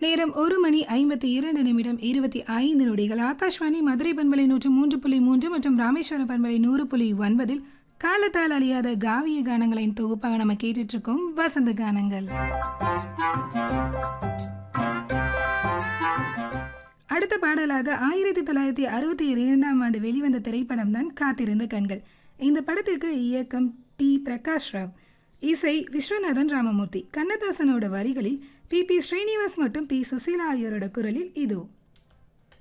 நேரம் ஒரு மணி ஐம்பத்தி இரண்டு நிமிடம் இருபத்தி ஐந்து நொடிகள் ஆகாஷ்வாணி மதுரை பண்பலை நூற்று மூன்று புள்ளி மூன்று மற்றும் ராமேஸ்வரம் பண்பலை நூறு புள்ளி ஒன்பதில் காலத்தால் அழியாத காவிய கானங்களின் தொகுப்பாக நம்ம கேட்டுட்டு இருக்கோம் வசந்த கானங்கள் அடுத்த பாடலாக ஆயிரத்தி தொள்ளாயிரத்தி அறுபத்தி இரண்டாம் ஆண்டு வெளிவந்த திரைப்படம் தான் காத்திருந்த கண்கள் இந்த படத்திற்கு இயக்கம் டி பிரகாஷ் ராவ் இசை விஸ்வநாதன் ராமமூர்த்தி கண்ணதாசனோட வரிகளில் பி பி ஸ்ரீனிவாஸ் மற்றும் பி சுசீலா ஆகியோரோட குரலில் இதோ